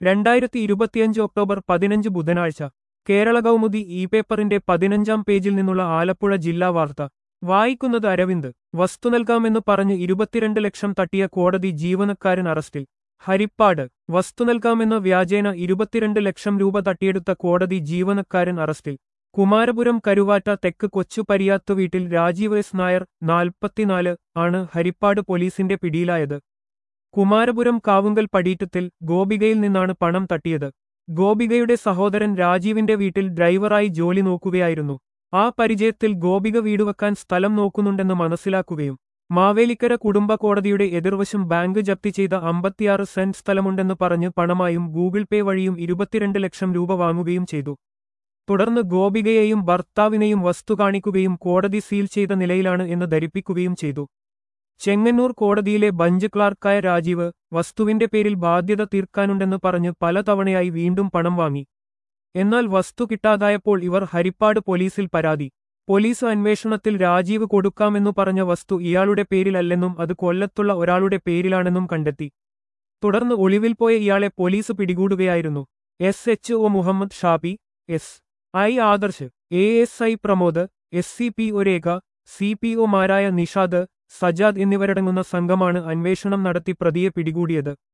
രണ്ടായിരത്തി ഇരുപത്തിയഞ്ച് ഒക്ടോബർ പതിനഞ്ച് ബുധനാഴ്ച കേരള കൗമുദി ഇ പേപ്പറിന്റെ പതിനഞ്ചാം പേജിൽ നിന്നുള്ള ആലപ്പുഴ ജില്ലാ വാർത്ത വായിക്കുന്നത് അരവിന്ദ് വസ്തു നൽകാമെന്ന് പറഞ്ഞ് ഇരുപത്തിരണ്ട് ലക്ഷം തട്ടിയ കോടതി ജീവനക്കാരൻ അറസ്റ്റിൽ ഹരിപ്പാട് വസ്തു നൽകാമെന്ന വ്യാജേന ഇരുപത്തിരണ്ട് ലക്ഷം രൂപ തട്ടിയെടുത്ത കോടതി ജീവനക്കാരൻ അറസ്റ്റിൽ കുമാരപുരം കരുവാറ്റ തെക്ക് കൊച്ചു പരിയാത്ത് വീട്ടിൽ രാജീവ് എസ് നായർ നാൽപ്പത്തിനാല് ആണ് ഹരിപ്പാട് പോലീസിന്റെ പിടിയിലായത് കുമാരപുരം കാവുങ്കൽ പടീറ്റത്തിൽ ഗോപികയിൽ നിന്നാണ് പണം തട്ടിയത് ഗോപികയുടെ സഹോദരൻ രാജീവിന്റെ വീട്ടിൽ ഡ്രൈവറായി ജോലി നോക്കുകയായിരുന്നു ആ പരിചയത്തിൽ ഗോപിക വീടുവെക്കാൻ സ്ഥലം നോക്കുന്നുണ്ടെന്ന് മനസ്സിലാക്കുകയും മാവേലിക്കര കുടുംബ കോടതിയുടെ എതിർവശം ബാങ്ക് ജപ്തി ചെയ്ത അമ്പത്തിയാറ് സെന്റ് സ്ഥലമുണ്ടെന്ന് പറഞ്ഞ് പണമായും ഗൂഗിൾ പേ വഴിയും ഇരുപത്തിരണ്ട് ലക്ഷം രൂപ വാങ്ങുകയും ചെയ്തു തുടർന്ന് ഗോപികയെയും ഭർത്താവിനെയും വസ്തു കാണിക്കുകയും കോടതി സീൽ ചെയ്ത നിലയിലാണ് എന്ന് ധരിപ്പിക്കുകയും ചെയ്തു ചെങ്ങന്നൂർ കോടതിയിലെ ബഞ്ച് ക്ലാർക്കായ രാജീവ് വസ്തുവിന്റെ പേരിൽ ബാധ്യത തീർക്കാനുണ്ടെന്ന് പറഞ്ഞ് പലതവണയായി വീണ്ടും പണം വാങ്ങി എന്നാൽ വസ്തു കിട്ടാതായപ്പോൾ ഇവർ ഹരിപ്പാട് പോലീസിൽ പരാതി പോലീസ് അന്വേഷണത്തിൽ രാജീവ് കൊടുക്കാമെന്നു പറഞ്ഞ വസ്തു ഇയാളുടെ പേരിലല്ലെന്നും അത് കൊല്ലത്തുള്ള ഒരാളുടെ പേരിലാണെന്നും കണ്ടെത്തി തുടർന്ന് ഒളിവിൽ പോയ ഇയാളെ പോലീസ് പിടികൂടുകയായിരുന്നു S H O Muhammad Shabi S I Adarsh A S I Pramod S C P O Rekha C P ഒമാരായ നിഷാദ് സജാദ് എന്നിവരടങ്ങുന്ന സംഘമാണ് അന്വേഷണം നടത്തി പ്രതിയെ പിടികൂടിയത്